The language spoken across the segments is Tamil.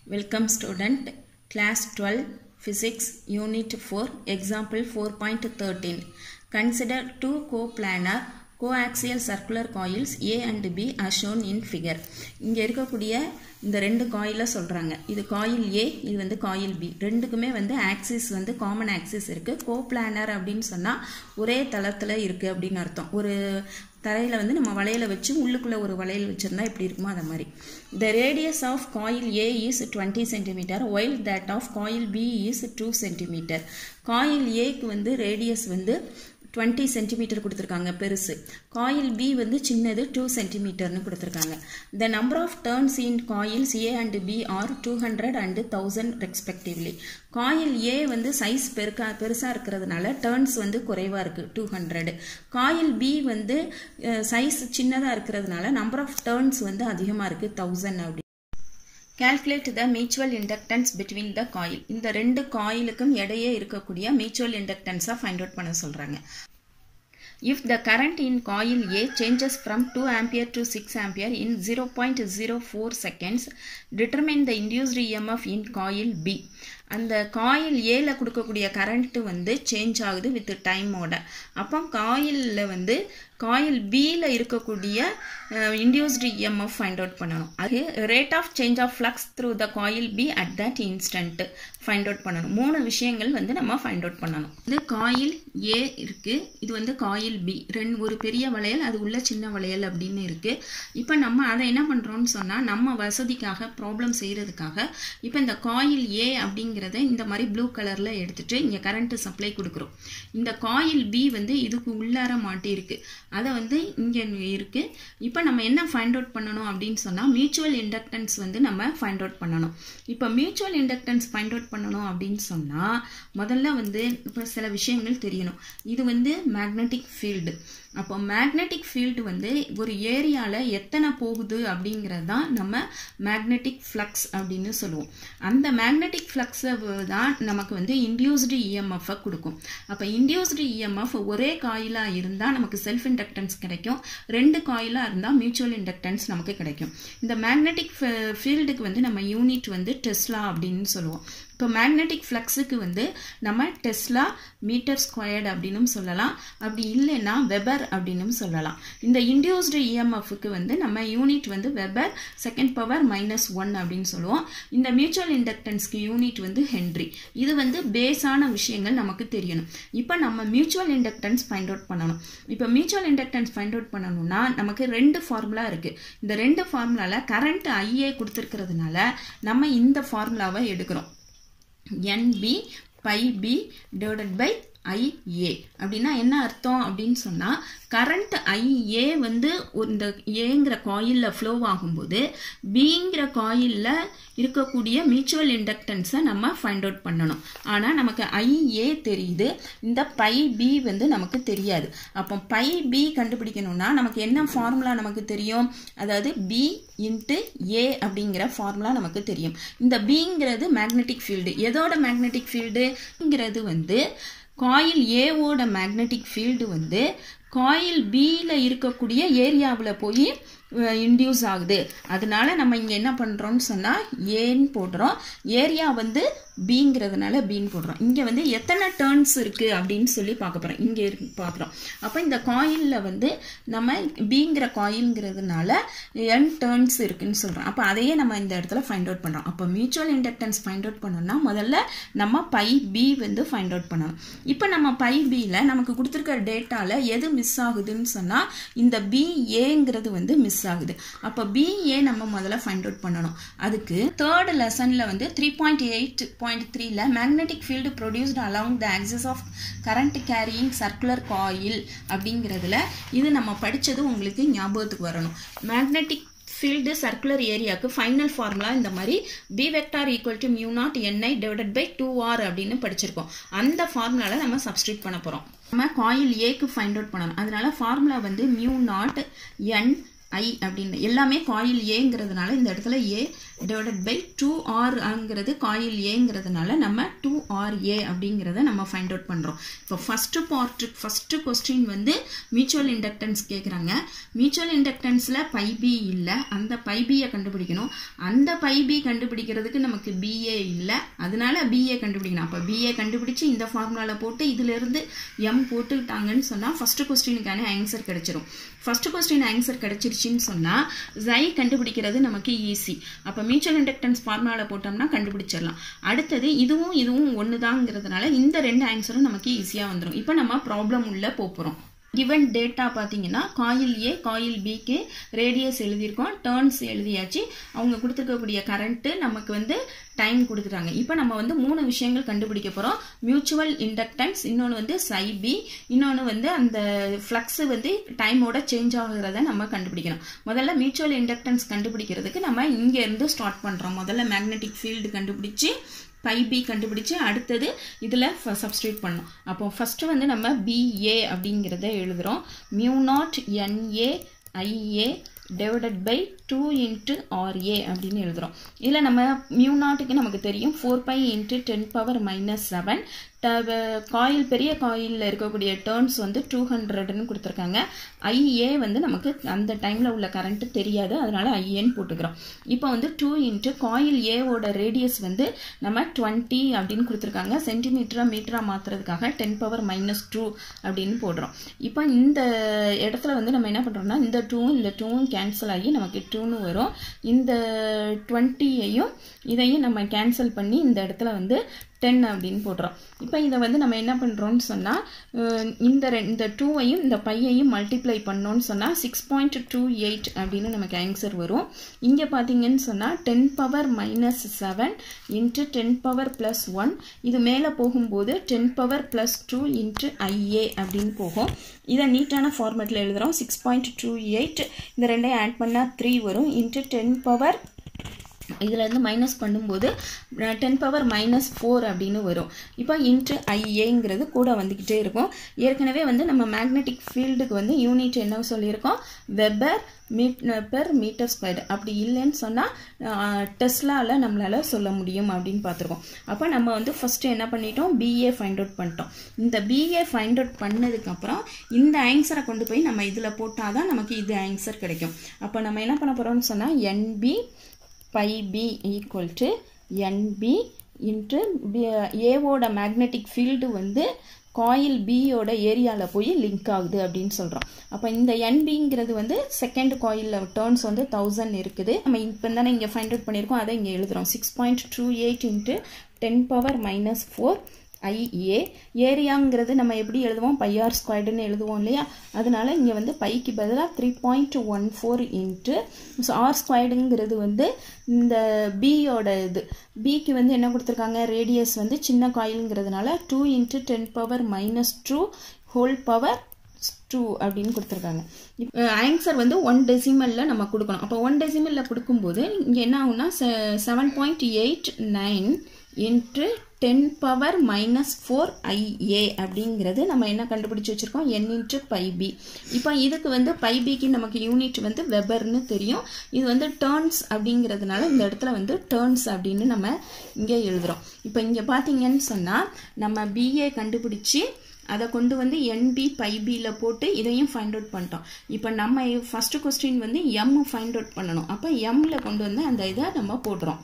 Welcome student, class 12, physics, unit 4, example 4.13. Consider two coplanar coaxial circular coils A and B as shown in figure. இங்கே இருக்கக்கூடிய இந்த ரெண்டு காயிலை சொல்கிறாங்க இது காயில் ஏ இது வந்து காயில் பி ரெண்டுக்குமே வந்து ஆக்சிஸ் வந்து காமன் ஆக்சிஸ் இருக்குது கோப்ளானர் அப்படின்னு சொன்னால் ஒரே தளத்தில் இருக்குது அப்படின்னு அர்த்தம் ஒரு தரையில் வந்து நம்ம வளையலை வச்சு உள்ளுக்குள்ளே ஒரு வளையல் வச்சுருந்தா எப்படி இருக்குமோ அதை மாதிரி the radius of coil A is twenty centimetre while that of coil B is two centimetre coil ஏக்கு வந்து ரேடியஸ் வந்து டுவெண்ட்டி சென்டிமீட்டர் கொடுத்துருக்காங்க பெருசு காயில் பி வந்து சின்னது டூ சென்டிமீட்டர்னு கொடுத்துருக்காங்க the number of turns in coils A and B are two hundred and thousand respectively coil A வந்து சைஸ் பெருக்கா பெருசாக இருக்கிறதுனால டேர்ன்ஸ் வந்து குறைவாக இருக்குது டூ ஹண்ட்ரடு காயில் பி வந்து சைஸ் சின்னதாக இருக்கிறதுனால நம்பர் ஆஃப் டேர்ன்ஸ் வந்து அதிகமாக இருக்குது தௌசண்ட் அப்படி calculate the mutual inductance between the coil இந்த ரெண்டு காயிலுக்கும் இடையே இருக்கக்கூடிய மியூச்சுவல் இண்டக்டன்ஸாக ஃபைண்ட் அவுட் பண்ண சொல்கிறாங்க If the current in coil A changes from 2 ampere to 6 ampere in 0.04 seconds, determine the induced EMF in coil B. அந்த காயில் ஏல கொடுக்கக்கூடிய கரண்ட்டு வந்து சேஞ்ச் ஆகுது வித் டைமோட அப்போ காயிலில் வந்து காயில் பியில் இருக்கக்கூடிய இன்டியூஸ்டு இஎம்எஃப் ஃபைண்ட் அவுட் பண்ணணும் அது rate of change of flux through the coil B at that instant find out பண்ணணும் மூணு விஷயங்கள் வந்து நம்ம ஃபைண்ட் அவுட் பண்ணணும் இது காயில் ஏ இருக்குது இது வந்து காயில் பி ரெண்டு ஒரு பெரிய வளையல் அது உள்ள சின்ன வளையல் அப்படின்னு இருக்குது இப்போ நம்ம அதை என்ன பண்ணுறோம்னு சொன்னால் நம்ம வசதிக்காக ப்ராப்ளம் செய்கிறதுக்காக இப்போ இந்த காயில் ஏ அப்படிங்கிறத இந்த மாதிரி ப்ளூ கலரில் எடுத்துகிட்டு இங்கே கரண்ட்டு சப்ளை கொடுக்குறோம் இந்த காயில் பி வந்து இதுக்கு உள்ளார மாட்டியிருக்கு அதை வந்து இங்கே இருக்குது இப்போ நம்ம என்ன ஃபைண்ட் அவுட் பண்ணணும் அப்படின்னு சொன்னால் மியூச்சுவல் இண்டக்டன்ஸ் வந்து நம்ம ஃபைண்ட் அவுட் பண்ணணும் இப்போ மியூச்சுவல் இண்டக்டன்ஸ் ஃபைண்ட் அவுட் பண்ணணும் அப்படின்னு சொன்னால் முதல்ல வந்து இப்போ சில விஷயங்கள் தெரியணும் இது வந்து மேக்னெட்டிக் ஃபீல்டு அப்போ மேக்னெட்டிக் ஃபீல்டு வந்து ஒரு ஏரியாவில் எத்தனை போகுது அப்படிங்கிறது தான் நம்ம மேக்னெட்டிக் ஃப்ளக்ஸ் அப்படின்னு சொல்லுவோம் அந்த மேக்னெட்டிக் ஃப்ளக்ஸை தான் நமக்கு வந்து இன்டியூஸ்டு இஎம்எஃப்பை கொடுக்கும் அப்போ இன்டியூஸ்டு இஎம்எஃப் ஒரே காயிலாக இருந்தால் நமக்கு செல்ஃப் இண்டக்டன்ஸ் கிடைக்கும் ரெண்டு காயிலாக இருந்தால் மியூச்சுவல் இண்டக்டன்ஸ் நமக்கு கிடைக்கும் இந்த மேக்னெட்டிக் ஃபீல்டுக்கு வந்து நம்ம யூனிட் வந்து டெஸ்லா அப்படின்னு சொல்லுவோம் இப்போ மேக்னெட்டிக் ஃப்ளக்ஸுக்கு வந்து நம்ம டெஸ்லா மீட்டர் ஸ்கொயர்டு அப்படின்னு சொல்லலாம் அப்படி இல்லைன்னா வெபர் அப்படின்னு சொல்லலாம் இந்த இன்டியூஸ்டு இஎம்எஃப்க்கு வந்து நம்ம யூனிட் வந்து weber second power minus one அப்படின்னு சொல்லுவோம் இந்த மியூச்சுவல் இண்டக்டன்ஸ்க்கு யூனிட் வந்து ஹென்ரி இது வந்து பேஸான விஷயங்கள் நமக்கு தெரியணும் இப்போ நம்ம மியூச்சுவல் இண்டக்டன்ஸ் ஃபைண்ட் அவுட் பண்ணணும் இப்போ மியூச்சுவல் இண்டக்டன்ஸ் ஃபைண்ட் அவுட் பண்ணணும்னா நமக்கு ரெண்டு ஃபார்முலா இருக்குது இந்த ரெண்டு ஃபார்முலாவில் கரண்ட் ஐஏ கொடுத்துருக்கிறதுனால நம்ம இந்த ஃபார்முலாவை எடுக்கிறோம் NB phi B divided by IA அப்படின்னா என்ன அர்த்தம் அப்படின்னு சொன்னால் கரண்ட் ஐஏ வந்து இந்த ஏங்கிற காயிலில் ஃப்ளோ ஆகும்போது பிங்கிற காயிலில் இருக்கக்கூடிய மியூச்சுவல் இண்டக்டன்ஸை நம்ம ஃபைண்ட் அவுட் பண்ணணும் ஆனால் நமக்கு ஐஏ தெரியுது இந்த பை பி வந்து நமக்கு தெரியாது அப்போ பை பி கண்டுபிடிக்கணும்னா நமக்கு என்ன ஃபார்முலா நமக்கு தெரியும் அதாவது பி இன்ட்டு ஏ அப்படிங்கிற ஃபார்முலா நமக்கு தெரியும் இந்த பிங்கிறது மேக்னெட்டிக் ஃபீல்டு எதோட மேக்னெட்டிக் ஃபீல்டுங்கிறது வந்து காயில் ஏவோட மேக்னெட்டிக் ஃபீல்டு வந்து காயில் பியில் இருக்கக்கூடிய ஏரியாவில் போய் இன்டியூஸ் ஆகுது அதனால நம்ம இங்கே என்ன பண்ணுறோம்னு சொன்னால் ஏன்னு போடுறோம் ஏரியா வந்து பிங்கிறதுனால பின்னு போடுறோம் இங்கே வந்து எத்தனை டேர்ன்ஸ் இருக்குது அப்படின்னு சொல்லி பார்க்க போகிறோம் இங்கே இருக்கு பார்க்குறோம் அப்போ இந்த காயிலில் வந்து நம்ம பிங்கிற காயில்ங்கிறதுனால என் டேர்ன்ஸ் இருக்குன்னு சொல்கிறோம் அப்போ அதையே நம்ம இந்த இடத்துல ஃபைண்ட் அவுட் பண்ணுறோம் அப்போ மியூச்சுவல் இண்டக்டன்ஸ் ஃபைண்ட் அவுட் பண்ணோம்னா முதல்ல நம்ம பை பி வந்து ஃபைண்ட் அவுட் பண்ணணும் இப்போ நம்ம பை பியில் நமக்கு கொடுத்துருக்க டேட்டாவில் எது மிஸ் ஆகுதுன்னு சொன்னால் இந்த பிஏங்கிறது வந்து மிஸ் மிஸ் ஆகுது அப்போ பிஏ நம்ம முதல்ல ஃபைண்ட் அவுட் பண்ணணும் அதுக்கு தேர்ட் லெசனில் வந்து த்ரீ பாயிண்ட் எயிட் பாயிண்ட் த்ரீல magnetic field produced along the axis of current carrying circular coil அப்படிங்கிறதுல இது நம்ம படித்தது உங்களுக்கு ஞாபகத்துக்கு வரணும் மேக்னெட்டிக் ஃபீல்டு சர்க்குலர் ஏரியாவுக்கு ஃபைனல் ஃபார்முலா இந்த மாதிரி B vector equal to mu naught NI divided by two R அப்படின்னு படிச்சிருக்கோம் அந்த ஃபார்முலாவில் நம்ம சப்ஸ்டியூட் பண்ண போகிறோம் நம்ம காயில் ஏக்கு ஃபைண்ட் அவுட் பண்ணணும் அதனால ஃபார்முலா வந்து மியூ நாட் என் ஐ அப்படின்னு எல்லாமே காயில் ஏங்கிறதுனால இந்த இடத்துல ஏ டிவைடட் பை டூ ஆர்ங்கிறது காயில் ஏங்கிறதுனால நம்ம டூ ஆர் ஏ அப்படிங்கிறத நம்ம ஃபைண்ட் அவுட் பண்ணுறோம் இப்போ ஃபஸ்ட்டு பார்ட் ஃபஸ்ட்டு கொஸ்டின் வந்து மியூச்சுவல் இண்டக்டன்ஸ் கேட்குறாங்க மியூச்சுவல் இண்டக்டன்ஸில் பைபி இல்லை அந்த பைபியை கண்டுபிடிக்கணும் அந்த பைபி கண்டுபிடிக்கிறதுக்கு நமக்கு பிஏ இல்லை அதனால பிஏ கண்டுபிடிக்கணும் அப்போ பிஏ கண்டுபிடிச்சு இந்த ஃபார்முலாவில் போட்டு இதிலிருந்து எம் போட்டுக்கிட்டாங்கன்னு சொன்னால் ஃபஸ்ட்டு கொஸ்டினுக்கான ஆன்சர் கிடைச்சிரும் ஃபஸ்ட்டு கொஸ்டின் ஆன்சர் கிடைச்சிருச்சுன்னு சொன்னால் ஜை கண்டுபிடிக்கிறது நமக்கு ஈஸி அப்போ மியூச்சுவல் இண்டக்டன்ஸ் ஃபார்முலாவில் போட்டோம்னா கண்டுபிடிச்சிடலாம் அடுத்தது இதுவும் இதுவும் ஒன்று தாங்கிறதுனால இந்த ரெண்டு ஆன்சரும் நமக்கு ஈஸியாக வந்துடும் இப்போ நம்ம ப்ராப்ளம் உள்ள போகிறோம் கிவன் டேட்டா பார்த்தீங்கன்னா காயில் ஏ காயில் பிக்கு ரேடியஸ் எழுதியிருக்கோம் டேர்ன்ஸ் எழுதியாச்சு அவங்க கொடுத்துருக்கக்கூடிய கரண்ட்டு நமக்கு வந்து டைம் கொடுத்துட்டாங்க இப்போ நம்ம வந்து மூணு விஷயங்கள் கண்டுபிடிக்க போகிறோம் மியூச்சுவல் இண்டக்டன்ஸ் இன்னொன்று வந்து சைபி இன்னொன்று வந்து அந்த ஃப்ளக்ஸ் வந்து டைமோட சேஞ்ச் ஆகுறத நம்ம கண்டுபிடிக்கணும் முதல்ல மியூச்சுவல் இண்டக்டன்ஸ் கண்டுபிடிக்கிறதுக்கு நம்ம இங்கேருந்து ஸ்டார்ட் பண்ணுறோம் முதல்ல மேக்னெட்டிக் ஃபீல்டு கண்டுபிடிச்சி பைபி கண்டுபிடிச்சு அடுத்தது இதில் சப்ஸ்டியூட் பண்ணோம் அப்போ ஃபஸ்ட்டு வந்து நம்ம பிஏ அப்படிங்கிறத எழுதுகிறோம் mu naught NA IA divided by two into RA அப்படின்னு எழுதுகிறோம் இதில் நம்ம மியூ நாட்டுக்கு நமக்கு தெரியும் four pi into ten power minus seven coil பெரிய காயிலில் இருக்கக்கூடிய டேர்ன்ஸ் வந்து டூ ஹண்ட்ரட்னு கொடுத்துருக்காங்க ஐஏ வந்து நமக்கு அந்த டைமில் உள்ள கரண்ட்டு தெரியாது அதனால் ஐஏன்னு போட்டுக்கிறோம் இப்போ வந்து டூ இன்ட்டு காயில் ஏவோட ரேடியஸ் வந்து நம்ம டுவெண்ட்டி அப்படின்னு கொடுத்துருக்காங்க சென்டிமீட்டரா மீட்டரா மாற்றுறதுக்காக டென் பவர் மைனஸ் டூ அப்படின்னு போடுறோம் இப்போ இந்த இடத்துல வந்து நம்ம என்ன பண்ணுறோம்னா இந்த டூவும் இந்த டூவும் கேன்சல் ஆகி நமக்கு டூன்னு வரும் இந்த டுவெண்ட்டியையும் இதையும் நம்ம கேன்சல் பண்ணி இந்த இடத்துல வந்து டென் அப்படின்னு போடுறோம் இப்போ இதை வந்து நம்ம என்ன பண்ணுறோம்னு சொன்னால் இந்த ரெ இந்த டூவையும் இந்த பையையும் மல்டிப்ளை பண்ணோன்னு சொன்னால் சிக்ஸ் பாயிண்ட் டூ எயிட் அப்படின்னு நமக்கு ஆன்சர் வரும் இங்கே பார்த்தீங்கன்னு சொன்னால் ten power minus seven into ten power plus one இது மேலே போகும்போது ten power plus two into IA அப்படின்னு போகும் இதை நீட்டான ஃபார்மேட்டில் எழுதுகிறோம் சிக்ஸ் பாயிண்ட் டூ எயிட் இந்த ரெண்டையும் ஆட் பண்ணால் த்ரீ வரும் இன்ட்டு டென் பவர் இதிலேருந்து மைனஸ் பண்ணும்போது டென் பவர் மைனஸ் ஃபோர் அப்படின்னு வரும் இப்போ இன்ட்டு ஐஏங்கிறது கூட வந்துக்கிட்டே இருக்கும் ஏற்கனவே வந்து நம்ம மேக்னெட்டிக் ஃபீல்டுக்கு வந்து யூனிட் என்ன சொல்லியிருக்கோம் weber meet per metre square அப்படி இல்லைன்னு சொன்னால் டெஸ்லாவில் நம்மளால் சொல்ல முடியும் அப்படின்னு பார்த்துருக்கோம் அப்போ நம்ம வந்து ஃபஸ்ட்டு என்ன பண்ணிட்டோம் பிஏ ஃபைண்ட் அவுட் பண்ணிட்டோம் இந்த பிஏ ஃபைண்ட் அவுட் பண்ணதுக்கப்புறம் இந்த ஆன்சரை கொண்டு போய் நம்ம இதில் போட்டால் தான் நமக்கு இது ஆன்சர் கிடைக்கும் அப்போ நம்ம என்ன பண்ண போகிறோம்னு சொன்னால் NB phi B equal to NB into ஏவோட மேக்னெட்டிக் ஃபீல்டு வந்து காயில் பியோட ஏரியாவில் போய் லிங்க் ஆகுது அப்படின்னு சொல்கிறோம் அப்போ இந்த என்பிங்கிறது வந்து செகண்ட் காயிலில் டேர்ன்ஸ் வந்து தௌசண்ட் இருக்குது நம்ம இப்போ தானே இங்கே ஃபைண்ட் அவுட் பண்ணியிருக்கோம் அதை இங்கே எழுதுகிறோம் six point two eight into ten power minus four IA ஏரியாங்கிறது நம்ம எப்படி எழுதுவோம் பையார் ஸ்கொயர்டுன்னு எழுதுவோம் இல்லையா அதனால இங்கே வந்து பைக்கு பதிலாக three point one four into so R ஸ்கொயர்டுங்கிறது வந்து இந்த பியோட இது பிக்கு வந்து என்ன கொடுத்துருக்காங்க ரேடியஸ் வந்து சின்ன காயிலுங்கிறதுனால two into ten power minus two whole power two அப்படின்னு கொடுத்துருக்காங்க ஆன்சர் வந்து ஒன் டெசிமலில் நம்ம கொடுக்கணும் அப்போ ஒன் டெசிமலில் கொடுக்கும்போது இங்கே என்ன ஆகும்னா seven point eight nine into ten power minus four IA அப்படிங்கிறது நம்ம என்ன கண்டுபிடிச்சி வச்சுருக்கோம் என் இன்ட்டு பைபி இப்போ இதுக்கு வந்து பைபிக்கு நமக்கு யூனிட் வந்து வெபர்னு தெரியும் இது வந்து டேர்ன்ஸ் அப்படிங்கிறதுனால இந்த இடத்துல வந்து டேர்ன்ஸ் அப்படின்னு நம்ம இங்கே எழுதுகிறோம் இப்போ இங்கே பார்த்தீங்கன்னு சொன்னால் நம்ம பிஏ கண்டுபிடிச்சி அதை கொண்டு வந்து என்பி பைபியில் போட்டு இதையும் ஃபைண்ட் அவுட் பண்ணிட்டோம் இப்போ நம்ம ஃபஸ்ட்டு கொஸ்டின் வந்து எம் ஃபைண்ட் அவுட் பண்ணணும் அப்போ எம்மில் கொண்டு வந்து அந்த இதை நம்ம போடுறோம்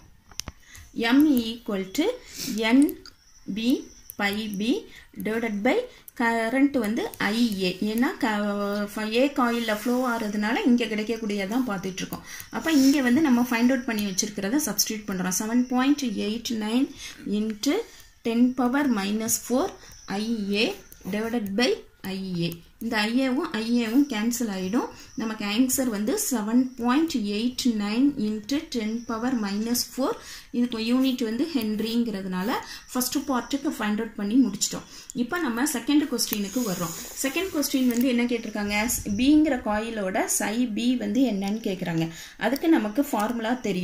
m equal to n b pi b divided by current வந்து ஐஏ ஏன்னா க ஏ காயிலில் ஃப்ளோ ஆகிறதுனால இங்கே கிடைக்கக்கூடியதான் பார்த்துட்ருக்கோம் அப்போ இங்கே வந்து நம்ம ஃபைண்ட் அவுட் பண்ணி வச்சுருக்கிறத சப்ஸ்டியூட் பண்ணுறோம் seven point eight nine into ten power minus four IA divided by IA இந்த ஐஏவும் ஐஏவும் கேன்சல் ஆகிடும் நமக்கு ஆன்சர் வந்து seven point eight nine into ten power minus four இதுக்கு யூனிட் வந்து ஹென்ரிங்கிறதுனால ஃபஸ்ட்டு பார்ட்டுக்கு ஃபைண்ட் அவுட் பண்ணி முடிச்சிட்டோம் இப்போ நம்ம செகண்ட் கொஸ்டினுக்கு வர்றோம் செகண்ட் கொஸ்டின் வந்து என்ன கேட்டிருக்காங்க பிங்கிற காயிலோட சை பி வந்து என்னன்னு கேட்குறாங்க அதுக்கு நமக்கு ஃபார்முலா தெரியும்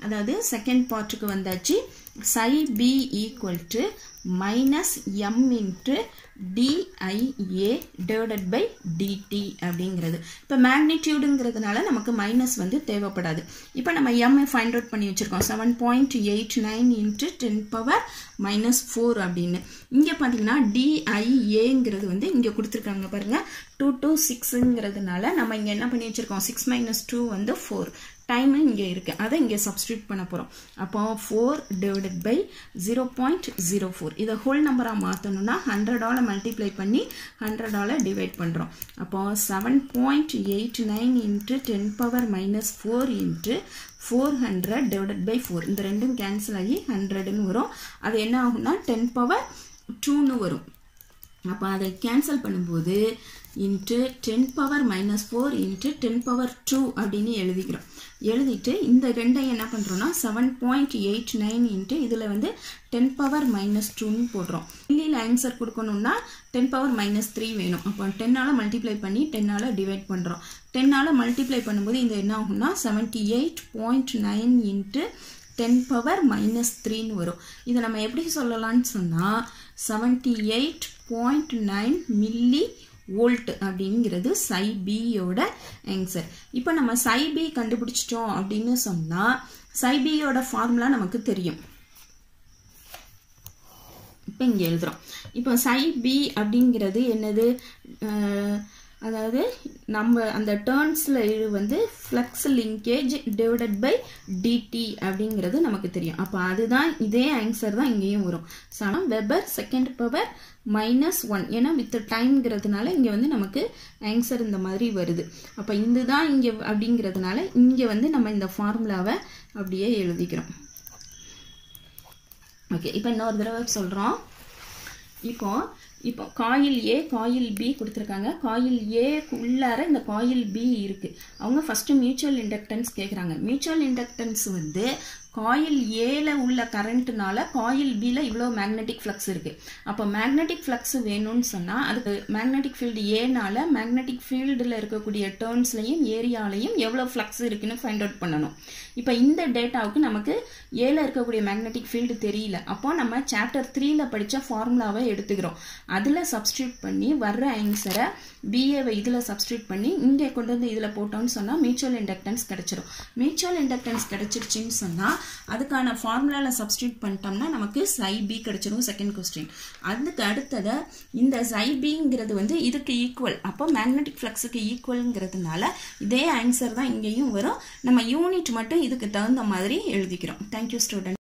அதாவது செகண்ட் பார்ட்டுக்கு வந்தாச்சு psi B equal to minus M into DIA divided by DT அப்படிங்கிறது இப்போ மேக்னிடியூடுங்கிறதுனால நமக்கு மைனஸ் வந்து தேவைப்படாது இப்போ நம்ம எம் ஃபைண்ட் அவுட் பண்ணி வச்சுருக்கோம் seven point eight nine into ten power minus four அப்படின்னு இங்கே பார்த்தீங்கன்னா டிஐஏங்கிறது வந்து இங்கே கொடுத்துருக்காங்க பாருங்கள் டூ டூ சிக்ஸுங்கிறதுனால நம்ம இங்கே என்ன பண்ணி வச்சுருக்கோம் சிக்ஸ் மைனஸ் டூ வந்து ஃபோர் டைமு இங்கே இருக்குது அதை இங்கே சப்ஸ்டியூட் பண்ண போகிறோம் அப்போ four divided by zero point zero four இதை ஹோல் நம்பராக மாற்றணும்னா ஹண்ட்ரடால் மல்டிப்ளை பண்ணி ஹண்ட்ரடால் டிவைட் பண்ணுறோம் அப்போ seven point eight nine into ten power minus four into four hundred divided by four இந்த ரெண்டும் கேன்சல் ஆகி ஹண்ட்ரடுன்னு வரும் அது என்ன ஆகும்னா டென் பவர் டூன்னு வரும் அப்போ அதை கேன்சல் பண்ணும்போது into ten power minus four into ten power two அப்படின்னு எழுதிக்கிறோம் எழுதிட்டு இந்த ரெண்டையும் என்ன பண்ணுறோம்னா seven point eight nine into இதில் வந்து டென் பவர் மைனஸ் டூன்னு போடுறோம் மில்லியில் ஆன்சர் கொடுக்கணும்னா டென் பவர் மைனஸ் த்ரீ வேணும் அப்போ டென்னால் மல்டிப்ளை பண்ணி டென்னால் டிவைட் பண்ணுறோம் டென்னால் மல்டிப்ளை பண்ணும்போது இந்த என்ன ஆகும்னா seventy eight point nine into ten power minus த்ரீன்னு வரும் இதை நம்ம எப்படி சொல்லலாம்னு சொன்னால் seventy eight point nine milli volt அப்படிங்கிறது சை பியோட ஆன்சர் இப்போ நம்ம சை பி கண்டுபிடிச்சிட்டோம் அப்படின்னு சொன்னால் சை பியோட ஃபார்முலா நமக்கு தெரியும் இப்போ இங்கே எழுதுகிறோம் இப்போ சை பி அப்படிங்கிறது என்னது அதாவது நம்ம அந்த டேர்ன்ஸில் இது வந்து flux linkage divided by DT அப்படிங்கிறது நமக்கு தெரியும் அப்போ அதுதான் இதே ஆன்சர் தான் இங்கேயும் வரும் சனம் weber second power minus one ஏன்னா வித் டைம்ங்கிறதுனால இங்கே வந்து நமக்கு ஆன்சர் இந்த மாதிரி வருது அப்போ இந்த தான் இங்கே அப்படிங்கிறதுனால இங்கே வந்து நம்ம இந்த ஃபார்முலாவை அப்படியே எழுதிக்கிறோம் ஓகே இப்போ இன்னொரு தடவை சொல்கிறோம் இப்போ இப்போ காயில் ஏ காயில் பி கொடுத்துருக்காங்க காயில் ஏ உள்ளார இந்த காயில் பி இருக்குது அவங்க ஃபஸ்ட்டு மியூச்சுவல் இண்டக்டன்ஸ் கேட்குறாங்க மியூச்சுவல் இண்டக்டன்ஸ் வந்து காயில் ஏல உள்ள கரண்ட்னால காயில் பியில் இவ்வளோ மேக்னெட்டிக் ஃப்ளக்ஸ் இருக்குது அப்போ மேக்னெட்டிக் ஃப்ளக்ஸ் வேணும்னு சொன்னால் அதுக்கு மேக்னெட்டிக் ஃபீல்டு ஏனால மேக்னெட்டிக் ஃபீல்டில் இருக்கக்கூடிய டேர்ன்ஸ்லையும் ஏரியாலையும் எவ்வளோ ஃப்ளக்ஸ் இருக்குன்னு ஃபைண்ட் அவுட் பண்ணணும் இப்போ இந்த டேட்டாவுக்கு நமக்கு ஏல இருக்கக்கூடிய மேக்னெட்டிக் ஃபீல்டு தெரியல அப்போ நம்ம சாப்டர் த்ரீல படித்த ஃபார்முலாவை எடுத்துக்கிறோம் அதில் சப்ஸ்டியூட் பண்ணி வர்ற ஆன்சரை பிஏவை இதில் சப்ஸ்டியூட் பண்ணி இங்கே கொண்டு வந்து இதில் போட்டோம்னு சொன்னால் மியூச்சுவல் இண்டக்டன்ஸ் கிடச்சிரும் மியூச்சுவல் இண்டக்டன்ஸ் கிடச்சிருச்சின்னு சொன்னால் அதுக்கான ஃபார்முலாவில் சப்ஸ்டியூட் பண்ணிட்டோம்னா நமக்கு சை பி கிடச்சிரும் செகண்ட் கொஸ்டின் அதுக்கு அடுத்ததை இந்த சை பிங்கிறது வந்து இதுக்கு ஈக்குவல் அப்போ மேக்னெட்டிக் ஃப்ளக்ஸுக்கு ஈக்குவல்ங்கிறதுனால இதே ஆன்சர் தான் இங்கேயும் வரும் நம்ம யூனிட் மட்டும் இதுக்கு தகுந்த மாதிரி எழுதிக்கிறோம் தேங்க்யூ ஸ்டூடெண்ட்